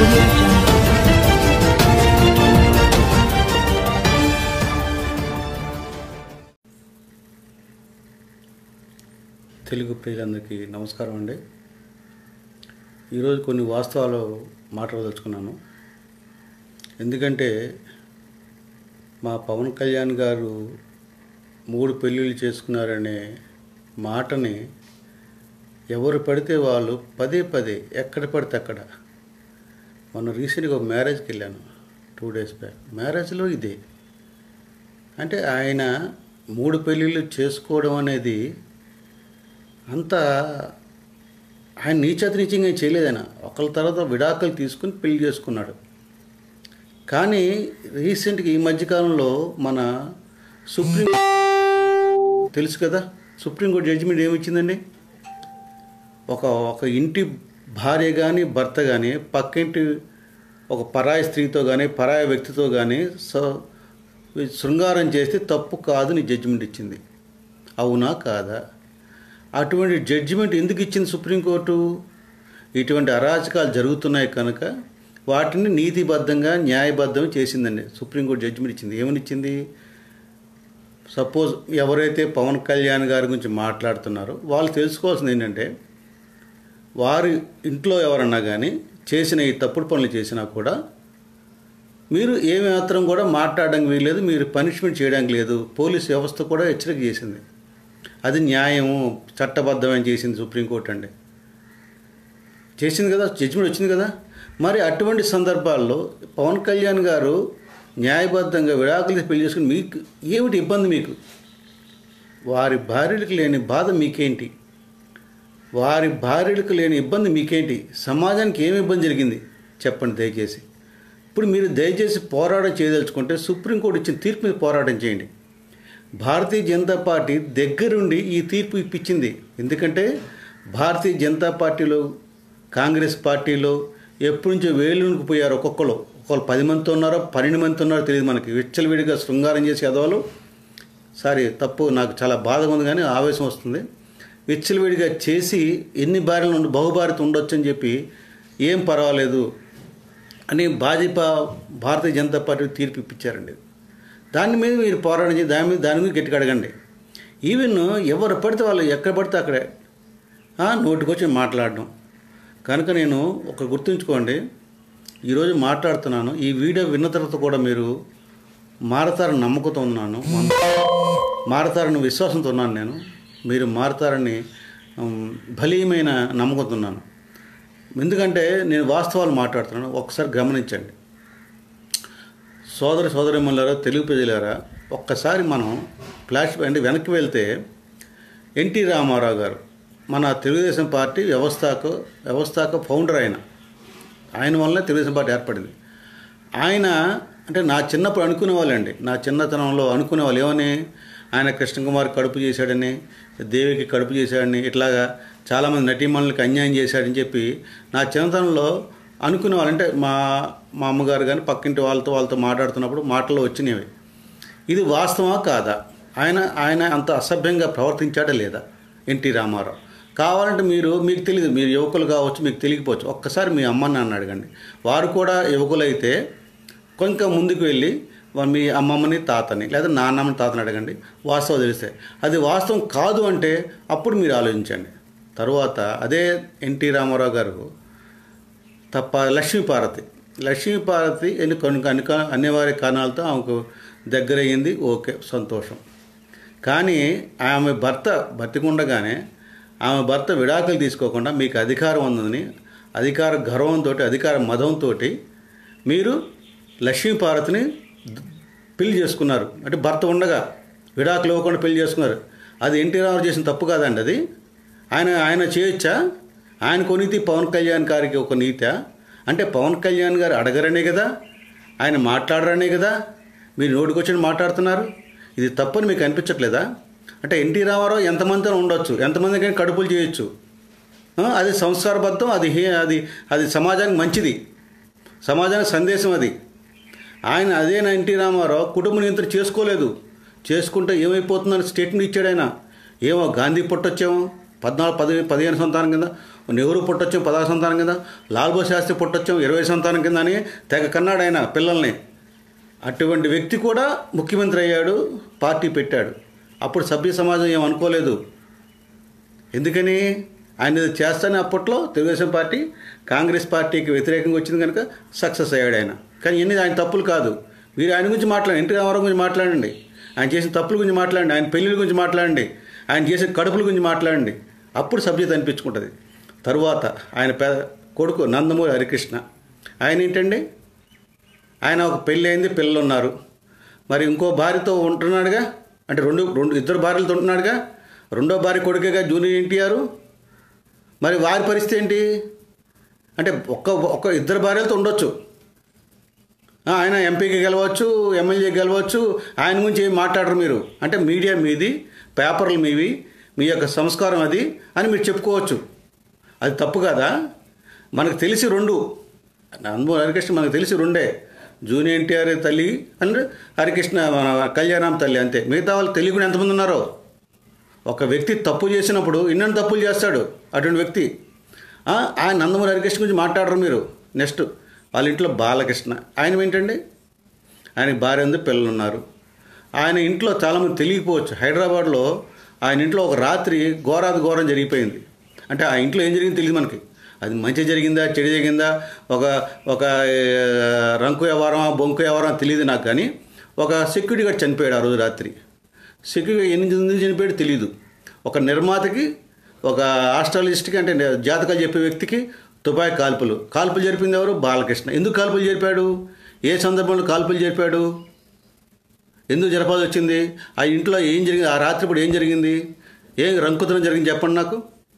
audio jungle. Telugu ప్రజలందరికీ నమస్కారం అండి ఈరోజు కొన్ని వాస్తవాలు మాట్లాడదలుచుకున్నాను ఎందుకంటే మా పవన్ కళ్యాణ్ గారు మూడు పెళ్ళిళ్ళు చేసుకున్నారనే మాటని ఎవరు పడితే వాళ్ళు పదే పదే ఎక్కడ పడితే అక్కడ మొన్న రీసెంట్గా ఒక మ్యారేజ్కి వెళ్ళాను టూ డేస్ బ్యాక్ మ్యారేజ్లో ఇదే అంటే ఆయన మూడు పెళ్ళిళ్ళు చేసుకోవడం అనేది అంత ఆయన నీచతి నీచంగా ఏం చేయలేదు ఆయన ఒకళ్ళ తర్వాత విడాకులు తీసుకుని పెళ్లి చేసుకున్నాడు కానీ రీసెంట్గా ఈ మధ్యకాలంలో మన సుప్రీం తెలుసు కదా సుప్రీంకోర్టు జడ్జిమెంట్ ఏమిచ్చిందండి ఒక ఒక ఇంటి భార్య కానీ భర్త కానీ పక్కింటి ఒక పరాయి స్త్రీతో కానీ పరాయి వ్యక్తితో కానీ సో శృంగారం చేస్తే తప్పు కాదు నీ జడ్జిమెంట్ ఇచ్చింది అవునా కాదా అటువంటి జడ్జిమెంట్ ఎందుకు ఇచ్చింది సుప్రీంకోర్టు ఇటువంటి అరాచకాలు జరుగుతున్నాయి కనుక వాటిని నీతిబద్ధంగా న్యాయబద్ధం చేసిందండి సుప్రీంకోర్టు జడ్జిమెంట్ ఇచ్చింది ఏమని ఇచ్చింది సపోజ్ ఎవరైతే పవన్ కళ్యాణ్ గారి గురించి మాట్లాడుతున్నారో వాళ్ళు తెలుసుకోవాల్సింది ఏంటంటే వారి ఇంట్లో ఎవరన్నా కానీ చేసిన ఈ తప్పుడు పనులు చేసినా కూడా మీరు ఏ మాత్రం కూడా మాట్లాడడానికి వీల్లేదు మీరు పనిష్మెంట్ చేయడానికి లేదు పోలీస్ వ్యవస్థ కూడా హెచ్చరిక చేసింది అది న్యాయము చట్టబద్ధమైన చేసింది సుప్రీంకోర్టు అండి చేసింది కదా జడ్జిమెంట్ వచ్చింది కదా మరి అటువంటి సందర్భాల్లో పవన్ కళ్యాణ్ గారు న్యాయబద్ధంగా విడాకులు తీసి పెళ్లి చేసుకుని మీకు ఏమిటి ఇబ్బంది మీకు వారి భార్యలకు లేని బాధ మీకేంటి వారి భార్యలకు లేని ఇబ్బంది మీకేంటి సమాజానికి ఏమి ఇబ్బంది జరిగింది చెప్పండి దయచేసి ఇప్పుడు మీరు దయచేసి పోరాటం చేయదలుచుకుంటే సుప్రీంకోర్టు ఇచ్చిన తీర్పు మీద పోరాటం చేయండి భారతీయ జనతా పార్టీ దగ్గరుండి ఈ తీర్పు ఇప్పించింది ఎందుకంటే భారతీయ జనతా పార్టీలో కాంగ్రెస్ పార్టీలో ఎప్పటి నుంచో వేలునికి పోయారు ఒక్కొక్కరు ఒక్కొక్కరు పది మందితో ఉన్నారో పన్నెండు మందితో ఉన్నారో తెలియదు మనకి విచ్చలవిడిగా శృంగారం చేసి ఎదవాళ్ళు సారీ తప్పు నాకు చాలా బాధగా ఉంది కానీ ఆవేశం వస్తుంది విచ్చలవిడిగా చేసి ఎన్ని భార్యలు ఉండి బహుభారత ఉండొచ్చు అని చెప్పి ఏం పర్వాలేదు అని భాజపా భారతీయ జనతా పార్టీ తీర్పు ఇప్పించారండి దాని మీద మీరు పోరాటం చేసి దాని మీద దాని మీద గట్టిగా అడగండి ఈవెన్ ఎవరు పడితే వాళ్ళు ఎక్కడ పడితే అక్కడే ఆ, నోటికొచ్చి మాట్లాడడం కనుక నేను ఒక గుర్తుంచుకోండి ఈరోజు మాట్లాడుతున్నాను ఈ వీడియో విన్న తర్వాత కూడా మీరు మారతారని నమ్మకంతో ఉన్నాను మారతారని విశ్వాసంతో ఉన్నాను నేను మీరు మారతారని ఉమ్, బలీయమైన నమ్మకంతో ఉన్నాను ఎందుకంటే నేను వాస్తవాలు మాట్లాడుతున్నాను ఒకసారి గమనించండి సోదర సోదరిమల్లారా తెలుగు ప్రజలారా ఒక్కసారి మనం ఫ్లాష్ అంటే వెనక్కి వెళ్తే ఎన్టీ రామారావు గారు మన తెలుగుదేశం పార్టీ వ్యవస్థాక వ్యవస్థాక ఫౌండర్ ఆయన ఆయన వల్లనే తెలుగుదేశం పార్టీ ఏర్పడింది ఆయన అంటే నా చిన్నప్పుడు అనుకునే వాళ్ళండి నా చిన్నతనంలో అనుకునే వాళ్ళు ఏమని ఆయన కృష్ణకుమార్ కడుపు చేశాడని దేవికి కడుపు చేశాడని ఇట్లాగా చాలామంది నటీమణులకి అన్యాయం చేశాడని చెప్పి నా చిన్నతనంలో అనుకునే వాళ్ళు అంటే మా మా అమ్మగారు కానీ పక్కింటి వాళ్ళతో వాళ్ళతో మాట్లాడుతున్నప్పుడు మాటలు వచ్చినవి ఇది వాస్తవా కాదా ఆయన ఆయన అంత అసభ్యంగా ప్రవర్తించాడా లేదా ఎన్టీ రామారావు కావాలంటే మీరు మీకు తెలియదు మీరు యువకులు కావచ్చు మీకు తెలియకపోవచ్చు ఒక్కసారి మీ అమ్మ నాన్న అడగండి వారు కూడా యువకులైతే కొంచెం ముందుకు వెళ్ళి వా- మీ అమ్మమ్మని తాతని లేదా నాన్నమ్మని తాతని అడగండి వాస్తవం తెలిస్తే అది వాస్తవం కాదు అంటే అప్పుడు మీరు ఆలోచించండి తరువాత అదే ఎన్టీ రామారావు గారు తప్ప లక్ష్మీపార్వతి లక్ష్మీపార్వతి ఎన్ని కొన్ని అనుక అనివార్య కారణాలతో ఆమెకు దగ్గరయ్యింది ఓకే సంతోషం కానీ ఆమె భర్త బతికుండగానే ఆమె భర్త విడాకులు తీసుకోకుండా మీకు అధికారం ఉందని అధికార గర్వంతో అధికార మదంతో మీరు లక్ష్మీపార్వతిని ద- పెళ్లి చేసుకున్నారు అంటే భర్త ఉండగా విడాకులు ఇవ్వకుండా పెళ్లి చేసుకున్నారు అది ఎన్టీ రామారావు చేసిన తప్పు కాదండి అది ఆయన ఆయన చేయొచ్చా ఆయన కొనితి పవన్ కళ్యాణ్ గారికి ఒక నీత అంటే పవన్ కళ్యాణ్ గారు అడగరనే కదా ఆయన మాట్లాడరనే కదా మీరు నోటికొచ్చి మాట్లాడుతున్నారు ఇది తప్పని మీకు అనిపించట్లేదా అంటే ఎన్టీ రామారావు ఎంతమందితో ఉండొచ్చు ఎంతమందికైనా కడుపులు చేయొచ్చు ఆ, అది సంస్కారబద్ధం అది హే- అది అది సమాజానికి మంచిది సమాజానికి సందేశం అది ఆయన అదే ఎన్టీ రామారావు కుటుంబ నియంత్రణ చేసుకోలేదు చేసుకుంటే ఏమైపోతుందని స్టేట్మెంట్ ఇచ్చాడు ఆయన ఏమో గాంధీ పుట్టొచ్చేమో పద్నాలుగు పది పదిహేను సంతానం కింద నెహ్రూ పుట్టొచ్చాం పదహారు సంతానం కింద లాల్బో శాస్త్రి పుట్టొచ్చాం ఇరవై సంతానం కింద అని తెగ కన్నాడు ఆయన పిల్లల్ని అటువంటి వ్యక్తి కూడా ముఖ్యమంత్రి అయ్యాడు పార్టీ పెట్టాడు అప్పుడు సభ్య సమాజం ఏం అనుకోలేదు ఎందుకని ఆయన ఇది చేస్తానే అప్పట్లో తెలుగుదేశం పార్టీ కాంగ్రెస్ పార్టీకి వ్యతిరేకంగా వచ్చింది కనుక సక్సెస్ అయ్యాడు ఆయన కానీ ఎన్ని ఆయన తప్పులు కాదు మీరు ఆయన గురించి మాట్లాడండి ఎన్టీ రామారావు గురించి మాట్లాడండి ఆయన చేసిన తప్పుల గురించి మాట్లాడండి ఆయన పెళ్ళిళ్ళ గురించి మాట్లాడండి ఆయన చేసిన కడుపుల గురించి మాట్లాడండి అప్పుడు సభ్యత అనిపించుకుంటుంది తరువాత ఆయన పె కొడుకు నందమూరి హరికృష్ణ ఆయన ఏంటండి ఆయన ఒక పెళ్ళి అయింది పిల్లలు ఉన్నారు మరి ఇంకో భార్యతో ఉంటున్నాడుగా అంటే రెండు రెండు ఇద్దరు భార్యలతో ఉంటున్నాడుగా రెండో భార్య కొడుకేగా జూనియర్ ఎన్టీఆర్ మరి వారి పరిస్థితి ఏంటి అంటే ఒక్క ఒక్క ఇద్దరు భార్యలతో ఉండొచ్చు ఆ, ఆయన ఎంపీకి గెలవచ్చు ఎమ్మెల్యే గెలవచ్చు ఆయన గురించి ఏం మాట్లాడరు మీరు అంటే మీడియా మీది పేపర్లు మీవి మీ యొక్క సంస్కారం అది అని మీరు చెప్పుకోవచ్చు అది తప్పు కదా మనకు తెలిసి రెండు అనుభవం హరికృష్ణ మనకు తెలిసి రెండే జూనియర్ ఎన్టీఆర్ తల్లి అంటే హరికృష్ణ మన కళ్యాణం తల్లి అంతే మిగతా వాళ్ళు తెలియకుండా ఎంతమంది ఉన్నారో ఒక వ్యక్తి తప్పు చేసినప్పుడు ఎన్నెన్ని తప్పులు చేస్తాడు అటువంటి వ్యక్తి ఆ, ఆయన నందమూరి హరికృష్ణ గురించి మాట్లాడరు మీరు నెక్స్ట్ వాళ్ళ ఇంట్లో బాలకృష్ణ ఆయన ఏంటండి ఆయనకి భార్య ఉంది పిల్లలు ఉన్నారు ఆయన ఇంట్లో చాలామంది తెలియకపోవచ్చు హైదరాబాద్లో ఆయన ఇంట్లో ఒక రాత్రి ఘోరాది ఘోరం జరిగిపోయింది అంటే ఆ ఇంట్లో ఏం జరిగింది తెలియదు మనకి అది మంచి జరిగిందా చెడు జరిగిందా ఒక ఒక ఏ, రంకు వ్యవహారమా బొంకు వ్యవహారం తెలియదు నాకు కానీ ఒక సెక్యూరిటీ గార్డ్ చనిపోయాడు ఆ రోజు రాత్రి సెక్యూరిటీ ఎన్ని ఎందుకు చనిపోయాడు తెలియదు ఒక నిర్మాతకి ఒక ఆస్ట్రాలజిస్ట్కి అంటే జాతకాలు చెప్పే వ్యక్తికి తుపాయి కాల్పులు కాల్పులు జరిపింది ఎవరు బాలకృష్ణ ఎందుకు కాల్పులు జరిపాడు ఏ సందర్భంలో కాల్పులు జరిపాడు ఎందుకు జరపాల్సి వచ్చింది ఆ ఇంట్లో ఏం జరిగింది ఆ రాత్రిపూట ఏం జరిగింది ఏం రంకుతనం జరిగింది చెప్పండి నాకు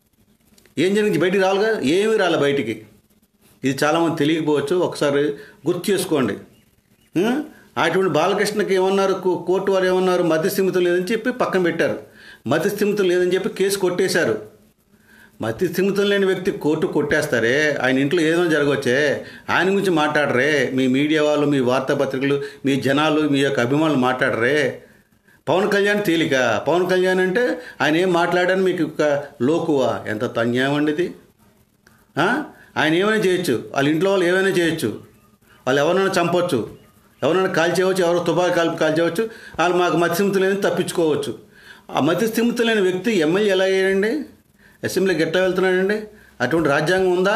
ఏం జరిగింది బయటికి రావాలిగా ఏమీ రాలే బయటికి ఇది చాలామంది తెలియకపోవచ్చు ఒకసారి గుర్తు చేసుకోండి ఆ? అటువంటి బాలకృష్ణకి ఏమన్నారు కో- కోర్టు వారు ఏమన్నారు మధ్యస్థిమితం లేదని చెప్పి పక్కన పెట్టారు మధ్యస్థిమితం లేదని చెప్పి కేసు కొట్టేశారు మధ్యస్థిమితం లేని వ్యక్తి కోర్టు కొట్టేస్తారే ఆయన ఇంట్లో ఏదైనా జరగవచ్చే ఆయన గురించి మాట్లాడరే మీ మీడియా వాళ్ళు మీ వార్తాపత్రికలు మీ జనాలు మీ యొక్క అభిమానులు మాట్లాడరే పవన్ కళ్యాణ్ తేలిక పవన్ కళ్యాణ్ అంటే ఆయన ఏం మాట్లాడని మీకు ఒక లోకువా ఎంత తన్యాయం అండి ఇది ఆ? ఆయన ఏమైనా చేయొచ్చు వాళ్ళ ఇంట్లో వాళ్ళు ఏమైనా చేయొచ్చు వాళ్ళు ఎవరినైనా చంపొచ్చు ఎవరైనా కాల్ చేయవచ్చు ఎవరో తుపాకీ కాల్పు కాల్ చేయవచ్చు వాళ్ళు మాకు మధ్యస్థిమితం లేని తప్పించుకోవచ్చు ఆ మధ్యస్థిమితం లేని వ్యక్తి ఎమ్మెల్యే ఎలా అయ్యాడండి అసెంబ్లీకి ఎట్లా వెళ్తున్నాడండి అటువంటి రాజ్యాంగం ఉందా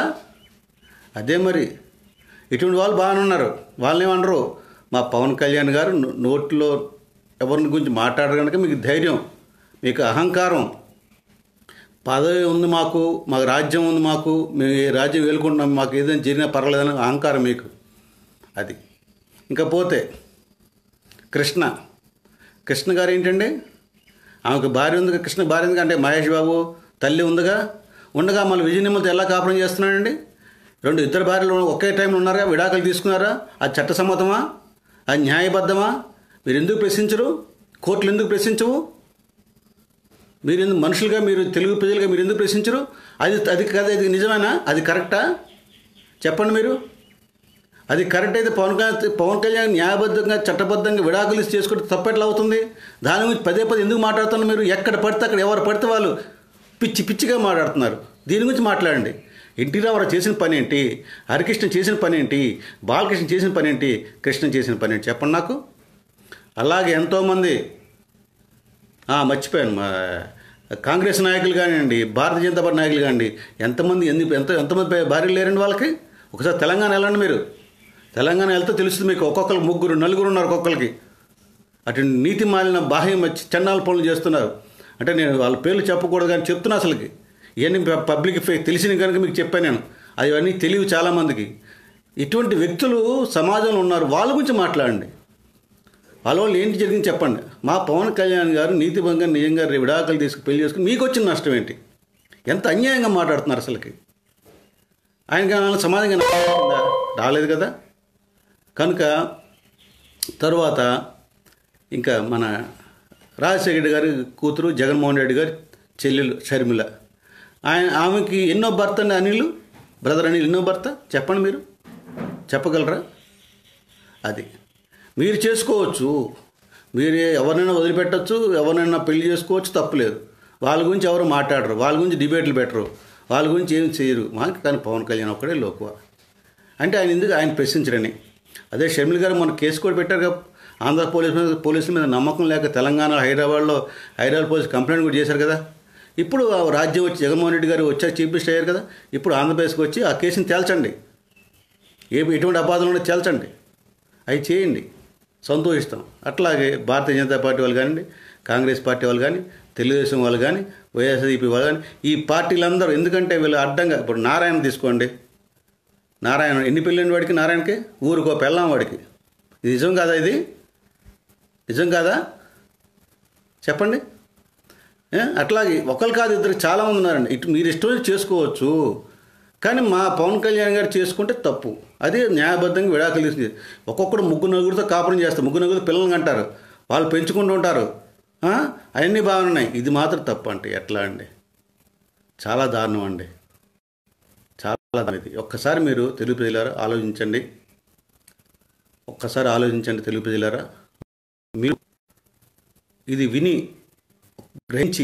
అదే మరి ఇటువంటి వాళ్ళు బాగానే ఉన్నారు వాళ్ళని ఏమనరు మా పవన్ కళ్యాణ్ గారు నో- నోట్లో ఎవరిని గురించి మాట్లాడరు కనుక మీకు ధైర్యం మీకు అహంకారం పదవి ఉంది మాకు మాకు రాజ్యం ఉంది మాకు మేము ఈ రాజ్యం వేలుకుంటున్నాం మాకు ఏదైనా జరిగినా పర్వాలేదని అహంకారం మీకు అది ఇంకా పోతే కృష్ణ కృష్ణ గారు ఏంటండి ఆమెకు భార్య ఉంది కృష్ణ భార్య ఉంది అంటే మహేష్ బాబు తల్లి ఉందిగా ఉండగా మళ్ళీ విజయ నిమ్మలతో ఎలా కాపురం చేస్తున్నాడండి రెండు ఇద్దరు భార్యలు ఒకే టైంలో ఉన్నారా విడాకులు తీసుకున్నారా అది చట్టసమ్మతమా అది న్యాయబద్ధమా మీరు ఎందుకు ప్రశ్నించరు కోర్టులు ఎందుకు ప్రశ్నించవు మీరు ఎందుకు మనుషులుగా మీరు తెలుగు ప్రజలుగా మీరు ఎందుకు ప్రశ్నించరు అది అది కదా అది నిజమేనా అది కరెక్టా చెప్పండి మీరు అది కరెక్ట్ అయితే పవన్ కళ్యాణ్ పవన్ కళ్యాణ్ న్యాయబద్ధంగా చట్టబద్ధంగా విడాకులు ఇచ్చి చేసుకుంటే తప్పెట్లా అవుతుంది దాని గురించి పదే పదే ఎందుకు మాట్లాడుతున్నారు మీరు ఎక్కడ పడితే అక్కడ ఎవరు పడితే వాళ్ళు పిచ్చి పిచ్చిగా మాట్లాడుతున్నారు దీని గురించి మాట్లాడండి ఎన్టీ రామారావు చేసిన పని ఏంటి హరికృష్ణ చేసిన పని ఏంటి బాలకృష్ణ చేసిన పని ఏంటి కృష్ణ చేసిన పని ఏంటి చెప్పండి నాకు అలాగే ఎంతోమంది ఆ, మర్చిపోయాను మా కాంగ్రెస్ నాయకులు కానివ్వండి భారతీయ జనతా పార్టీ నాయకులు కానివ్వండి ఎంతమంది ఎన్ని ఎంత ఎంతమంది భా- భార్యలు లేరండి వాళ్ళకి ఒకసారి తెలంగాణ వెళ్ళండి మీరు తెలంగాణ వెళ్తే తెలుస్తుంది మీకు ఒక్కొక్కరు ముగ్గురు నలుగురు ఉన్నారు ఒక్కొక్కరికి అటు నీతి మాలిన బాహ్యం చండాల పనులు చేస్తున్నారు అంటే నేను వాళ్ళ పేర్లు చెప్పకూడదు కానీ చెప్తున్నా అసలుకి ఇవన్నీ ప- పబ్లిక్ ఫే తెలిసిన కనుక మీకు చెప్పాను నేను అవన్నీ తెలియవు చాలామందికి ఇటువంటి వ్యక్తులు సమాజంలో ఉన్నారు వాళ్ళ గురించి మాట్లాడండి వాళ్ళ వాళ్ళు ఏంటి జరిగింది చెప్పండి మా పవన్ కళ్యాణ్ గారు నీతిభంగా నిజంగా రేపు విడాకులు తీసుకు పెళ్లి చేసుకుని మీకు వచ్చిన నష్టం ఏంటి ఎంత అన్యాయంగా మాట్లాడుతున్నారు అసలుకి ఆయనకి ఏమైనా సమాజంగా నష్టం వచ్చిందా? రాలేదు కదా కనుక తరువాత ఇంకా మన రాజశేఖర రెడ్డి గారి కూతురు జగన్మోహన్ రెడ్డి గారి చెల్లెలు షర్మిల ఆయన ఆమెకి ఎన్నో భర్త అండి అనిల్ బ్రదర్ అనిల్ ఎన్నో భర్త చెప్పండి మీరు చెప్పగలరా అది మీరు చేసుకోవచ్చు మీరు ఎవరినైనా వదిలిపెట్టచ్చు ఎవరినైనా పెళ్లి చేసుకోవచ్చు తప్పులేదు వాళ్ళ గురించి ఎవరు మాట్లాడరు వాళ్ళ గురించి డిబేట్లు పెట్టరు వాళ్ళ గురించి ఏం చేయరు మాకు కానీ పవన్ కళ్యాణ్ ఒక్కడే లోకువ అంటే ఆయన ఎందుకు ఆయన ప్రశ్నించరని అదే షర్మిల గారు మన కేసు కూడా పెట్టారు కదా ఆంధ్ర పోలీస్ మీద పోలీసుల మీద నమ్మకం లేక తెలంగాణ హైదరాబాద్లో హైదరాబాద్ పోలీస్ కంప్లైంట్ కూడా చేశారు కదా ఇప్పుడు ఆ రాజ్యం వచ్చి జగన్మోహన్ రెడ్డి గారు వచ్చాక చీఫ్ మినిస్టర్ అయ్యారు కదా ఇప్పుడు ఆంధ్రప్రదేశ్కి వచ్చి ఆ కేసుని తేల్చండి ఏ ఎటువంటి అపాధలు ఉన్నా తేల్చండి అవి చేయండి సంతోషిస్తాం అట్లాగే భారతీయ జనతా పార్టీ వాళ్ళు కానివ్వండి కాంగ్రెస్ పార్టీ వాళ్ళు కానీ తెలుగుదేశం వాళ్ళు కానీ వైఎస్ఆర్సీపీ వాళ్ళు కానీ ఈ పార్టీలందరూ ఎందుకంటే వీళ్ళు అడ్డంగా ఇప్పుడు నారాయణ తీసుకోండి నారాయణ ఎన్ని పెళ్ళిన వాడికి నారాయణకి ఊరికో పెళ్ళాం వాడికి ఇది నిజం కాదా ఇది నిజం కాదా చెప్పండి ఏ? అట్లాగే ఒకరు కాదు ఇద్దరు చాలామంది ఉన్నారండి ఇటు మీరు ఇష్టం వచ్చి చేసుకోవచ్చు కానీ మా పవన్ కళ్యాణ్ గారు చేసుకుంటే తప్పు అది న్యాయబద్ధంగా విడాకులు తీసుకు ఒక్కొక్కడు ముగ్గురు నలుగురితో కాపురం చేస్తారు ముగ్గురు నలుగురితో పిల్లల్ని అంటారు వాళ్ళు పెంచుకుంటూ ఉంటారు ఆ? అవన్నీ బాగున్నాయి ఇది మాత్రం తప్పు అంటే ఎట్లా అండి చాలా దారుణం అండి చాలా దారుణం ఇది ఒక్కసారి మీరు తెలుగు ప్రజలారా ఆలోచించండి ఒక్కసారి ఆలోచించండి తెలుగు ప్రజలారా మీరు ఇది విని గ్రహించి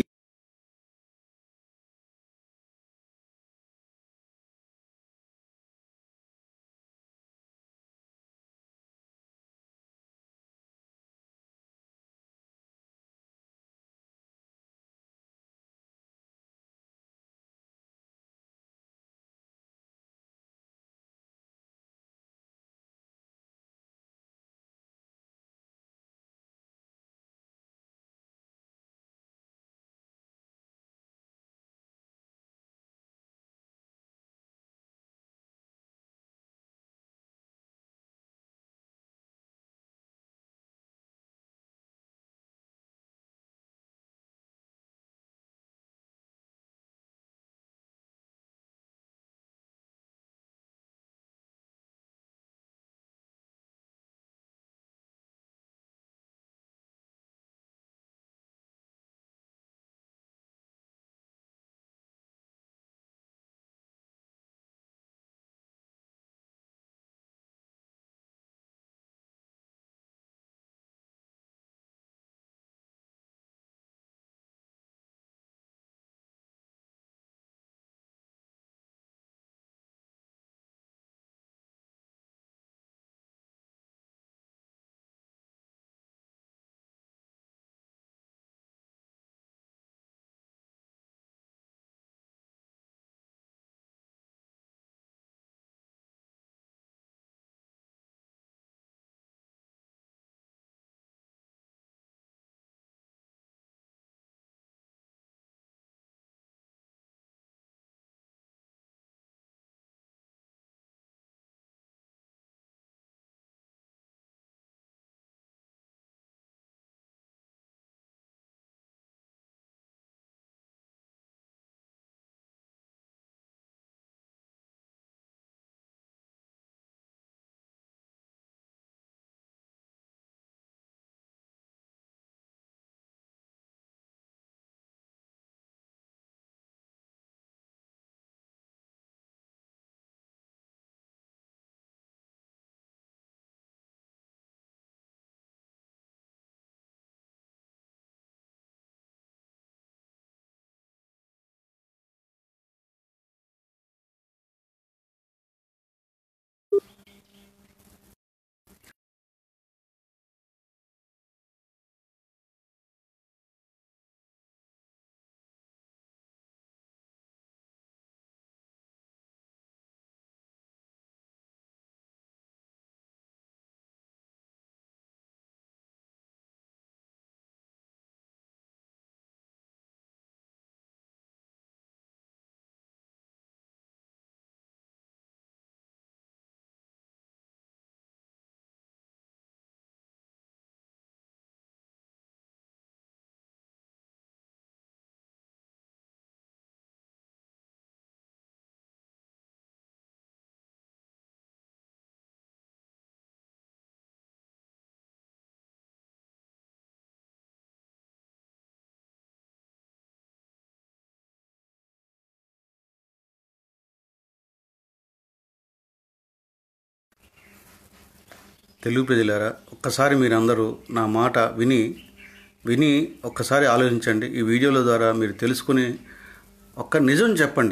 తెలుగు ప్రజలారా ఒక్కసారి మీరందరూ నా మాట విని విని ఒక్కసారి ఆలోచించండి ఈ వీడియోల ద్వారా మీరు తెలుసుకుని ఒక్క నిజం చెప్పండి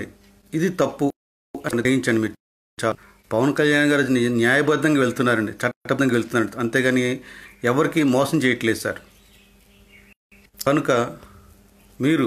ఇది తప్పు అని గ్రహించండి మీరు చా- పవన్ కళ్యాణ్ గారు న్యాయ- న్యాయబద్ధంగా వెళ్తున్నారండి చట్టబద్ధంగా వెళ్తున్నారు అంతేగాని ఎవరికి మోసం చేయట్లేదు సార్ కనుక మీరు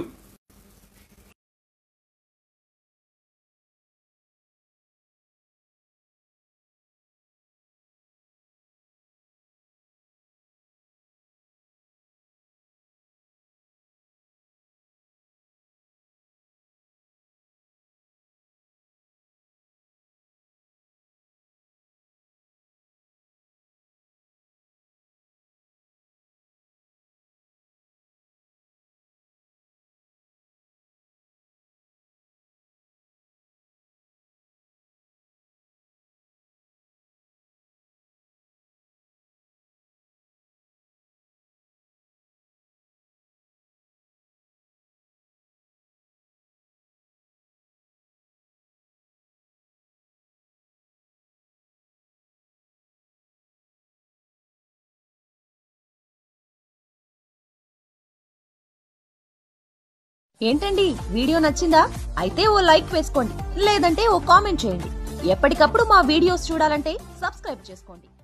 ఏంటండి వీడియో నచ్చిందా అయితే ఓ లైక్ వేసుకోండి లేదంటే ఓ కామెంట్ చేయండి ఎప్పటికప్పుడు మా వీడియోస్ చూడాలంటే సబ్స్క్రైబ్ చేసుకోండి